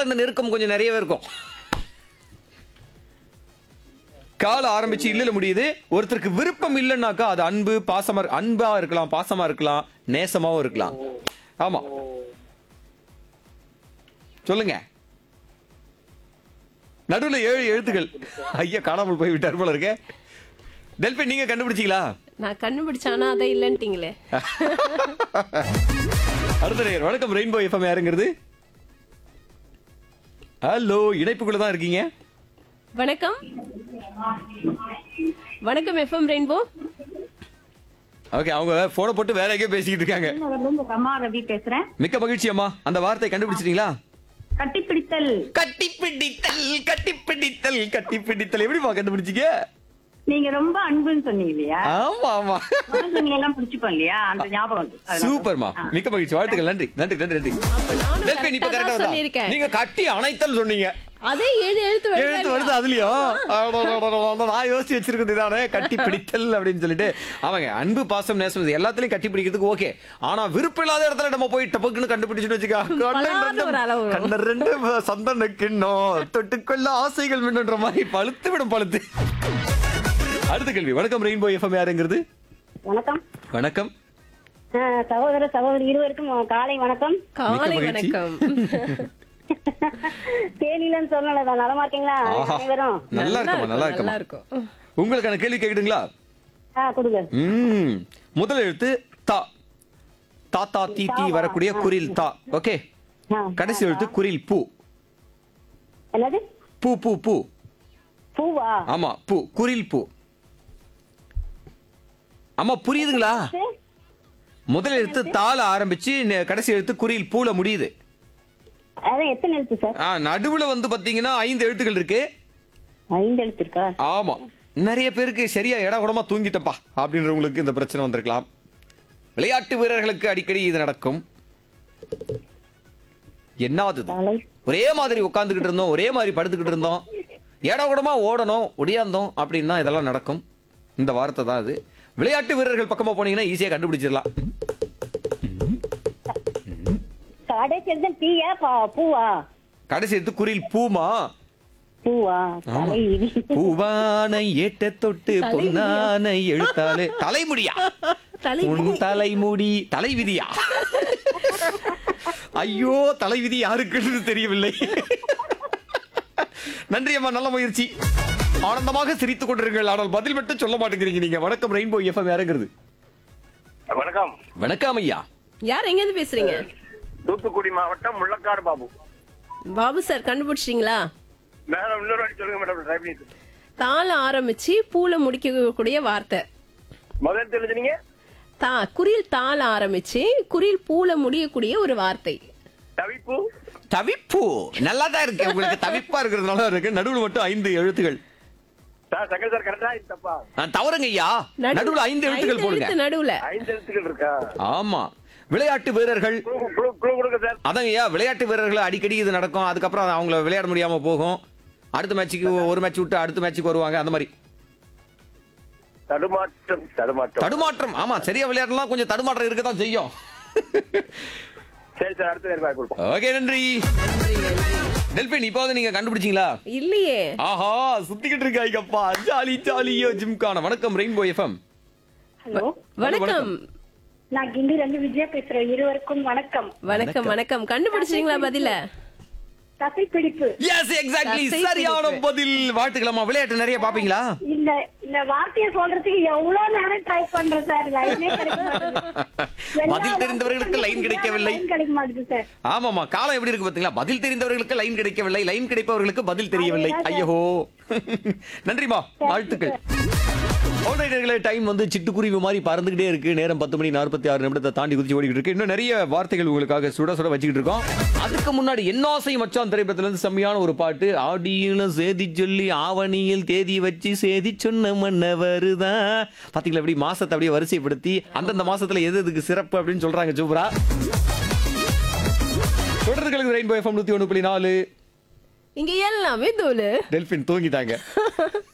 சிலர்ல இந்த நெருக்கம் கொஞ்சம் நிறையவே இருக்கும் கால ஆரம்பிச்சு இல்லல முடியுது ஒருத்தருக்கு விருப்பம் இல்லைன்னாக்கா அது அன்பு பாசமா இரு- அன்பா இருக்கலாம் பாசமா இருக்கலாம் நேசமாவும் இருக்கலாம் ஆமா சொல்லுங்க நடுவுல ஏழு எழுத்துக்கள் ஐயா காணாமல் போய் விட்டார் போல இருக்க டெல்பின் நீங்க கண்டுபிடிச்சீங்களா நான் கண்டுபிடிச்சானா அதை இல்லன்ட்டீங்களே அடுத்த நேயர் வணக்கம் ரெயின்போ எஃப்எம் யாருங்கிறது ஹலோ இணைப்புக்குள்ள தான் இருக்கீங்க வணக்கம் வணக்கம் எஃப்எம் ரெயின்போ ஓகே அவங்க போனை போட்டு வேற எங்கேயோ பேசிக்கிட்டு இருக்காங்க இருந்து கமா ரவி பேசுறேன் மிக்க மகிழ்ச்சி அம்மா அந்த வார்த்தை கண்டுபிடிச்சிட்டீங்களா கட்டிப்பிடித்தல் கட்டிப்பிடித்தல் கட்டிப்பிடித்தல் கட்டிப்பிடித்தல் எப்படிமா கண்டுபிடிச்சீங்க நீங்க ரொம்ப அன்புன்னு சொன்னீங்க இல்லையா ஆமா ஆமா மனுஷங்களை எல்லாம் பிடிச்சுப்போம் இல்லையா அந்த ஞாபகம் வந்து அதனால. சூப்பர்மா ஆ. மிக்க மகிழ்ச்சி வாழ்த்துக்கள் நன்றி நன்றி நன்றி நன்றி அப்ப நானும் டெல்பின் இப்ப correct ஆ கரெக்டா தான் வருதா சொல்லியிருக்கேன் நீங்க கட்டி அணைத்தல் சொன்னீங்க அதே ஏழு எழுத்து வருதா எழுத்து இல்லையா? வருது அதுலயும் அடடடடட, நான் யோசிச்சு வச்சிருக்கிறது இதானே கட்டி பிடித்தல் அப்படின்னு சொல்லிட்டு அவங்க அன்பு பாசம் நேசம் இது எல்லாத்துலயும் கட்டி பிடிக்கிறதுக்கு ஓகே ஆனா விருப்பம் இல்லாத இடத்துல நம்ம போய் டபக்குன்னு கண்டுபிடிச்சுன்னு வச்சுக்கா பலார்னு ஒரு அளவு வரும். கண்ண ரெண்டு சந்தன கிண்ணம் தொட்டுக்கொள்ள ஆசைகள் மின்னுன்ற மாதிரி பழுத்து விடும் பழுத்து அடுத்த கேள்வி வணக்கம் ரெயின்போ எஃப்எம் யாருங்கிறது வணக்கம் வணக்கம் அஹ், சகோதர சகோதரி இருவருக்கும் காலை வணக்கம் காலை மிக்க மகிழ்ச்சி. வணக்கம் தேனிலன்னு சொன்னல நலமா இருக்கீங்களா ஆஹா அனைவரும் நல்லா இருக்குமா நல்லா இருக்குமா நல்லா இருக்கும் உங்களுக்கான கேள்வி கேக்குதுங்களா ஆ கொடுங்க ம் முதல் எழுத்து தா தாத்தா தீ தீ வரக்கூடிய குரில் தா ஓகே ஆ, கடைசி எழுத்து குரில் பூ என்னது பூ பூ பூ பூவா ஆமா பூ குரில் பூ ஆமா புரியுதுங்களா முதல் எழுத்து தால ஆரம்பிச்சு நெ- கடைசி எழுத்து குரில் பூல முடியுது அதான் எத்தனை எழுத்து சார் ஆ நடுவுல வந்து பாத்தீங்கன்னா ஐந்து எழுத்துக்கள் இருக்கு ஐந்து எழுத்து இருக்கா ஆமா நிறைய பேருக்கு சரியா இட கூடமா தூங்கிட்டப்பா அப்படின்றவங்களுக்கு இந்த பிரச்சனை வந்திருக்கலாம் விளையாட்டு வீரர்களுக்கு அடிக்கடி இது நடக்கும் என்னது இது? தலை ஒரே மாதிரி உட்காந்துக்கிட்டு இருந்தோம் ஒரே மாதிரி படுத்துக்கிட்டு இருந்தோம் இட கூடமா ஓடணும் ஒடியாந்தோம் அப்படின்னா இதெல்லாம் நடக்கும் இந்த வார்த்தை தான் அது விளையாட்டு வீரர்கள் பக்கமா போனீங்கன்னா ஈஸியா கண்டுபிடிச்சிடலாம் கடைசி எழுத்து டீயா பா- பூவா கடைசி எடுத்து குரில் பூமா பூவா தலை விதி. பூவானை ஏட்ட தொட்டு பொன்னானை எழுத்தாலே தலைமுடியா தலை உன் தலைமுடி தலைவிதியா ஐயோ தலைவிதி யாருக்குன்னு தெரியவில்லை நன்றி அம்மா நல்ல முயற்சி ஆனந்தமாக சிரித்துக் கொண்டிருங்கள் ஆனால் பதில் மட்டும் சொல்ல மாட்டேங்கிறீங்க நீங்க வணக்கம் ரெயின்போ எஃப்எம் யாருங்கிறது வணக்கம் வணக்கம் ஐயா யார் எங்க இருந்து பேசுறீங்க தூத்துக்குடி மாவட்டம் முள்ளக்காடு பாபு பாபு சார் கண்டுபிடிச்சிட்டீங்களா மேடம் இன்னொரு வாட்டி சொல்லுங்க மேடம் ட்ரை பண்ணி தாள ஆரம்பிச்சு பூல முடிக்கக்கூடிய வார்த்தை முதல் தெரிஞ்சுனீங்க தா குரில் தாள ஆரம்பிச்சு குரில் பூல முடியக்கூடிய ஒரு வார்த்தை தவிப்பு தவிப்பு நல்லா தான் இருக்கு உங்களுக்கு தவிப்பா இருக்கிறது நல்லா இருக்கு நடுவுல மட்டும் ஐந்து எழுத்துகள் சார் சங்கர் சார் கரெக்டா இது தப்பா ஆ, தவறுங்க ஐயா நடுவுல ஐந்து எழுத்துகள் போடுங்க எழுத்து நடுவுல ஐந்து எழுத்துக்கள் இருக்கா ஆமா விளையாட்டு வீரர்கள் குழு குழு- குழு கொடுங்க சார் அதாங்கய்யா விளையாட்டு வீரர்கள் அடிக்கடி இது நடக்கும் அதுக்கப்புறம் அது அவங்கள விளையாட முடியாம போகும் அடுத்த மேட்சுக்கு ஒரு மேட்ச் விட்டு அடுத்த மேட்சுக்கு வருவாங்க அந்த மாதிரி தடுமாற்றம் தடுமாற்றம் தடுமாற்றம் ஆமா சரியா விளையாடலாம் கொஞ்சம் தடுமாற்றம் இருக்க தான் செய்யும் சரி சார் அடுத்த நேரம் வாய்ப்பு கொடுப்போம் ஓகே நன்றி டெல்பின் இப்போ வந்து நீங்க கண்டுபிடிச்சீங்களா இல்லையே ஆஹா சுத்திக்கிட்டு இருக்காய்க்கப்பா ஜாலி ஜாலியோ ஜிம்கான வணக்கம் ரெயின்போ எஃப்எம் ஹலோ வணக்கம் நான் கிண்டி ரெண்டு விஜயா பேசுறேன் இருவருக்கும் வணக்கம் வணக்கம் வணக்கம் கண்டுபிடிச்சிட்டீங்களா பதில தசைப்பிடிப்பு எஸ் எக்ஸாக்ட்லி தசை சரியான பிடிப்பு. பதில் வாழ்த்துக்கலாமா விளையாட்டு நிறைய பாப்பீங்களா இந்த இந்த வார்த்தையை சொல்றதுக்கு எவ்வளவு நேரம் ட்ரை பண்றேன் சார் லைனே கிடைக்க மாட்டேங்குது. பதில் தெரிந்தவர்களுக்கு லைன் கிடைக்கவில்லை லைன் கிடைக்க மாட்டேங்குது சார் ஆமாமா காலம் எப்படி இருக்கு பாத்தீங்களா பதில் தெரிந்தவர்களுக்கு லைன் கிடைக்கவில்லை லைன் கிடைப்பவர்களுக்கு பதில் தெரியவில்லை ஐயோ நன்றிமா வாழ்த்துக்கள் ஓடையர்களே டைம் வந்து சிட்டுக்குருவி மாதிரி பறந்துகிட்டே இருக்கு நேரம் பத்து மணி நாற்பத்தி ஆறு நிமிடத்தை தாண்டி குதிச்சு ஓடிக்கிட்டு இருக்கு இன்னும் நிறைய வார்த்தைகள் உங்களுக்காக சுட சுட வச்சுக்கிட்டு இருக்கோம் அதுக்கு முன்னாடி என்னாசை மச்சான் திரைப்படத்துல இருந்து செம்மையான ஒரு பாட்டு ஆடியில சேதி சொல்லி ஆவணியில் தேதி வச்சு சேதி சொன்ன மன்ன வருதா பாத்தீங்களா எப்படி மாசத்தை அப்படியே வரிசைப்படுத்தி அந்தந்த மாசத்துல எது எதுக்கு சிறப்பு அப்படின்னு சொல்றாங்க சூப்பரா தொடர்களுக்கு ரெயின்போ எஃப்எம் நூத்தி ஒண்ணு புள்ளி நாலு இங்க எல்லாமே தோலு டெல்பின் தூங்கிட்டாங்க